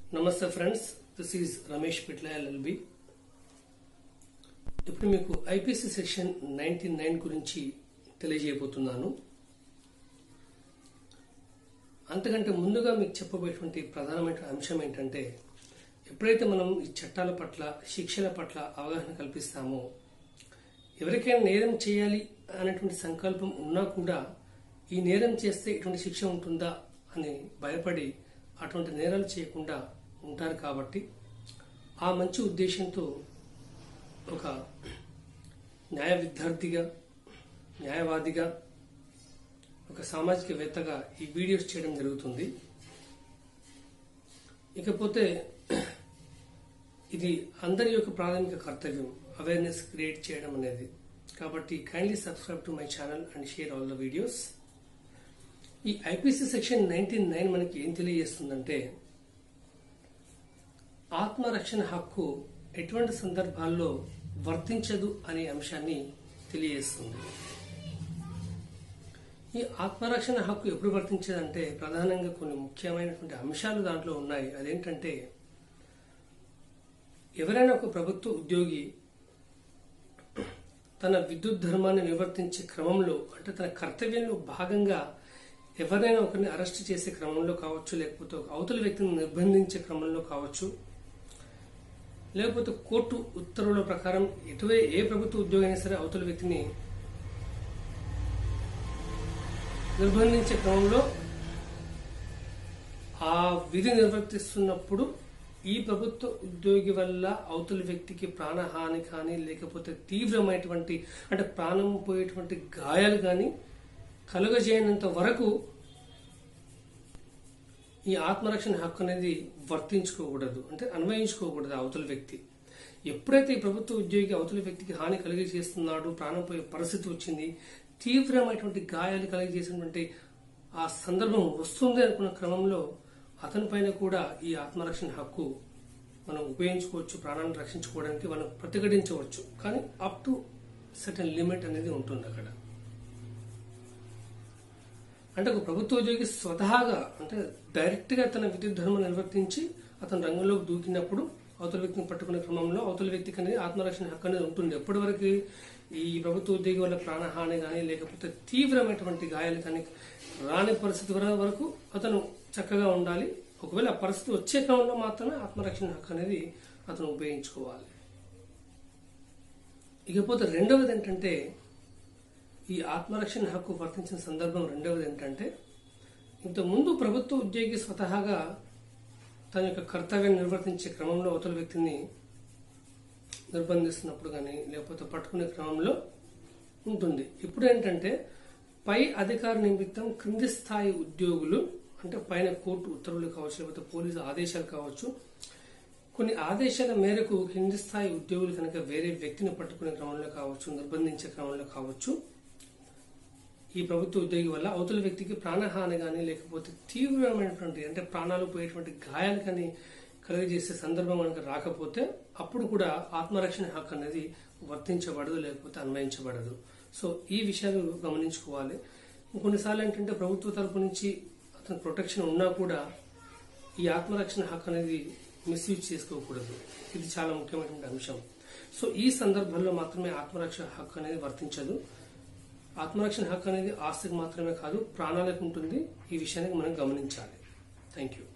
నమస్తే friends this is Ramesh Pitla LLB ఇప్పుడు మీకు ఐపీసీ సెక్షన్ నైన్టీ నైన్ గురించి తెలియజేయబోతున్నాను అంతకంటే ముందుగా మీకు చెప్పబోయేటువంటి ప్రధానమైన అంశం ఏంటంటే ఎప్పుడైతే మనం ఈ చట్టాల పట్ల శిక్షల పట్ల అవగాహన కల్పిస్తామో ఎవరికైనా నేరం చేయాలి అనేటువంటి సంకల్పం ఉన్నా కూడా ఈ నేరం చేస్తే ఇటువంటి శిక్ష ఉంటుందా అని భయపడి అటువంటి నేరాలు చేయకుండా ఉంటారు కాబట్టి ఆ మంచి ఉద్దేశంతో ఒక న్యాయ విద్యార్థిగా న్యాయవాదిగా ఒక సామాజికవేత్తగా ఈ వీడియోస్ చేయడం జరుగుతుంది ఇకపోతే ఇది అందరి యొక్క ప్రాథమిక కర్తవ్యం అవేర్నెస్ క్రియేట్ చేయడం అనేది కాబట్టి kindly subscribe to my channel and share all the videos ఈ ఐపీసీ సెక్షన్ నైన్టీన్ నైన్ మనకి ఏం తెలియజేస్తుందంటే ఆత్మరక్షణ హక్కు ఎటువంటి సందర్భాల్లో వర్తించదు అనే అంశాన్ని తెలియజేస్తుంది ఈ ఆత్మరక్షణ హక్కు ఎప్పుడు వర్తించదంటే ప్రధానంగా కొన్ని ముఖ్యమైనటువంటి అంశాలు దాంట్లో ఉన్నాయి అదేంటంటే ఎవరైనా ఒక ప్రభుత్వ ఉద్యోగి తన విద్యుత్ ధర్మాన్ని నిర్వర్తించే క్రమంలో అంటే తన కర్తవ్యంలో భాగంగా ఎవరైనా ఒకరిని అరెస్ట్ చేసే క్రమంలో కావచ్చు లేకపోతే ఒక అవతల వ్యక్తిని నిర్బంధించే క్రమంలో కావచ్చు లేకపోతే కోర్టు ఉత్తర్వుల ప్రకారం ఎటువే ఏ ప్రభుత్వ ఉద్యోగి అయినా సరే అవతల వ్యక్తిని నిర్బంధించే క్రమంలో ఆ విధి నిర్వర్తిస్తున్నప్పుడు ఈ ప్రభుత్వ ఉద్యోగి వల్ల అవతల వ్యక్తికి ప్రాణహాని కానీ లేకపోతే తీవ్రమైనటువంటి అంటే ప్రాణం పోయేటువంటి గాయాలు కానీ కలుగజేయనంత వరకు ఈ ఆత్మరక్షణ హక్కు అనేది వర్తించుకోకూడదు అంటే అన్వయించుకోకూడదు అవతల వ్యక్తి ఎప్పుడైతే ఈ ప్రభుత్వ ఉద్యోగి అవతల వ్యక్తికి హాని కలిగజేస్తున్నాడు ప్రాణం పోయే పరిస్థితి వచ్చింది తీవ్రమైనటువంటి గాయాలు కలిగజేసినటువంటి ఆ సందర్భం వస్తుంది అనుకున్న క్రమంలో అతని పైన కూడా ఈ ఆత్మరక్షణ హక్కు మనం ఉపయోగించుకోవచ్చు ప్రాణాన్ని రక్షించుకోవడానికి మనం ప్రతిఘటించవచ్చు కానీ అప్ టు సర్టన్ లిమిట్ అనేది ఉంటుంది అక్కడ అంటే ఒక ప్రభుత్వ ఉద్యోగి స్వతహాగా అంటే డైరెక్ట్ గా తన విద్యుత్ ధర్మం నిర్వర్తించి అతను రంగంలోకి దూకినప్పుడు అవతల వ్యక్తిని పట్టుకునే క్రమంలో అవతల వ్యక్తికి అనేది ఆత్మరక్షణ హక్కు అనేది ఉంటుంది ఎప్పటి వరకు ఈ ప్రభుత్వ ఉద్యోగి వల్ల ప్రాణహాని కానీ లేకపోతే తీవ్రమైనటువంటి గాయాలు కానీ రాని పరిస్థితి వరకు అతను చక్కగా ఉండాలి ఒకవేళ ఆ పరిస్థితి వచ్చే క్రమంలో మాత్రమే ఆత్మరక్షణ హక్కు అనేది అతను ఉపయోగించుకోవాలి ఇకపోతే రెండవది ఏంటంటే ఈ ఆత్మరక్షణ హక్కు వర్తించిన సందర్భం రెండవది ఏంటంటే ఇంతకుముందు ప్రభుత్వ ఉద్యోగి స్వతహాగా తన యొక్క కర్తవ్యం నిర్వర్తించే క్రమంలో అవతల వ్యక్తిని నిర్బంధిస్తున్నప్పుడు కానీ లేకపోతే పట్టుకునే క్రమంలో ఉంటుంది ఇప్పుడు ఏంటంటే పై అధికార నిమిత్తం క్రింది స్థాయి ఉద్యోగులు అంటే పైన కోర్టు ఉత్తర్వులు కావచ్చు లేకపోతే పోలీసు ఆదేశాలు కావచ్చు కొన్ని ఆదేశాల మేరకు కింది స్థాయి ఉద్యోగులు కనుక వేరే వ్యక్తిని పట్టుకునే క్రమంలో కావచ్చు నిర్బంధించే క్రమంలో కావచ్చు ఈ ప్రభుత్వ ఉద్యోగి వల్ల అవతల వ్యక్తికి ప్రాణహాని కానీ లేకపోతే తీవ్రమైనటువంటి అంటే ప్రాణాలు పోయేటువంటి గాయాలు కానీ కలుగజేసే సందర్భం కనుక రాకపోతే అప్పుడు కూడా ఆత్మరక్షణ హక్కు అనేది వర్తించబడదు లేకపోతే అన్వయించబడదు సో ఈ విషయాలు గమనించుకోవాలి కొన్నిసార్లు ఏంటంటే ప్రభుత్వ తరపు నుంచి అతని ప్రొటెక్షన్ ఉన్నా కూడా ఈ ఆత్మరక్షణ హక్కు అనేది మిస్యూజ్ చేసుకోకూడదు ఇది చాలా ముఖ్యమైనటువంటి అంశం సో ఈ సందర్భంలో మాత్రమే ఆత్మరక్షణ హక్కు అనేది వర్తించదు ఆత్మరక్షణ హక్కు అనేది ఆస్తికి మాత్రమే కాదు ప్రాణాలకు ఉంటుంది ఈ విషయానికి మనం గమనించాలి థ్యాంక్ యూ